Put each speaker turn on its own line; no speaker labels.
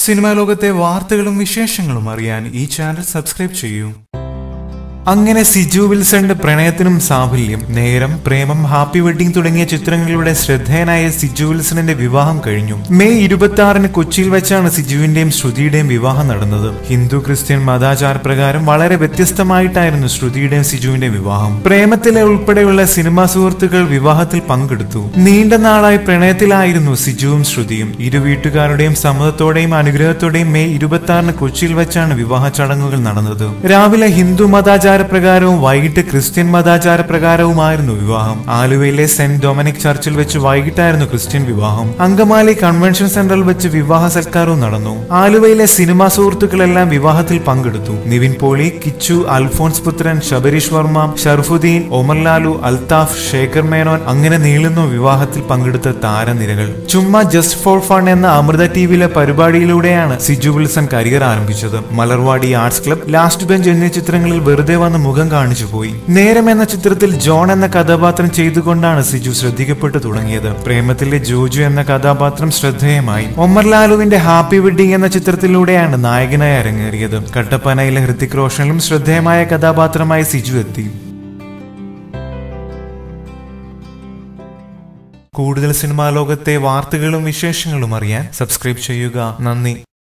cinema ലോകത്തെ വാർത്തകളും വിശേഷങ്ങളും അറിയാൻ ഈ ചാനൽ സബ്സ്ക്രൈബ് ചെയ്യൂ അങ്ങനെ സിജു വിൽസന്റെ പ്രണയത്തിനും സാഫല്യം നേരം പ്രേമം ഹാപ്പി വെഡിങ് തുടങ്ങിയ ചിത്രങ്ങളിലൂടെ ശ്രദ്ധേയനായ സിജു വിൽസണിന്റെ വിവാഹം കഴിഞ്ഞു മെയ് ഇരുപത്തി ആറിന് കൊച്ചിയിൽ വെച്ചാണ് സിജുവിന്റെയും ശ്രുതിയുടെയും വിവാഹം നടന്നത് ഹിന്ദു ക്രിസ്ത്യൻ മതാചാര പ്രകാരം വളരെ വ്യത്യസ്തമായിട്ടായിരുന്നു ശ്രുതിയുടെയും സിജുവിന്റെയും വിവാഹം പ്രേമത്തിലെ ഉൾപ്പെടെയുള്ള സിനിമാ സുഹൃത്തുക്കൾ വിവാഹത്തിൽ പങ്കെടുത്തു നീണ്ട നാളായി പ്രണയത്തിലായിരുന്നു സിജുവും ശ്രുതിയും ഇരു വീട്ടുകാരുടെയും സമ്മതത്തോടെയും അനുഗ്രഹത്തോടെയും മെയ് ഇരുപത്തി ആറിന് കൊച്ചിയിൽ വെച്ചാണ് വിവാഹ ചടങ്ങുകൾ നടന്നത് രാവിലെ ഹിന്ദു മതാചാര പ്രകാരവും വൈകിട്ട് ക്രിസ്ത്യൻ മതാചാര പ്രകാരവുമായിരുന്നു വിവാഹം ആലുവയിലെ സെന്റ് ഡൊമിനിക് ചർച്ചിൽ വെച്ച് വൈകിട്ടായിരുന്നു ക്രിസ്ത്യൻ വിവാഹം അങ്കമാലി കൺവെൻഷൻ സെന്ററിൽ വെച്ച് വിവാഹ സൽക്കാരവും നടന്നു ആലുവയിലെ സിനിമാ സുഹൃത്തുക്കളെല്ലാം വിവാഹത്തിൽ പങ്കെടുത്തു നിവിൻ പോളി കിച്ചു അൽഫോൺസ് പുത്രൻ ശബരീഷ് വർമ്മ ഷർഫുദ്ദീൻ ഒമർ ലാലു അൽതാഫ് ശേഖർ മേനോൻ അങ്ങനെ നീളുന്നു വിവാഹത്തിൽ പങ്കെടുത്ത താരനിരകൾ ചുമ്മാ ജസ്റ്റ് ഫോർ ഫൺ എന്ന അമൃത ടിവിയിലെ പരിപാടിയിലൂടെയാണ് സിജു വിൽസൺ കരിയർ ആരംഭിച്ചത് Malarvadi arts club last bench എന്നീ ചിത്രങ്ങളിൽ വെറുതെ വന്ന് മുഖം കാണിച്ചു പോയി നേരം എന്ന ചിത്രത്തിൽ ജോൺ എന്ന കഥാപാത്രം ചെയ്തുകൊണ്ടാണ് സിജു ശ്രദ്ധിക്കപ്പെട്ടു തുടങ്ങിയത് പ്രേമത്തിലെ ജോജു എന്ന കഥാപാത്രം ശ്രദ്ധേയമായി ഒമർ ലാലുവിന്റെ ഹാപ്പി വെഡിങ് എന്ന ചിത്രത്തിലൂടെയാണ് നായകനായി അരങ്ങേറിയത് കട്ടപ്പനയിലെ ഹൃത്തിക് റോഷനിലും ശ്രദ്ധേയമായ കഥാപാത്രമായി സിജു എത്തി കൂടുതൽ സിനിമാ ലോകത്തെ വാർത്തകളും വിശേഷങ്ങളും അറിയാൻ സബ്സ്ക്രൈബ് ചെയ്യുക നന്ദി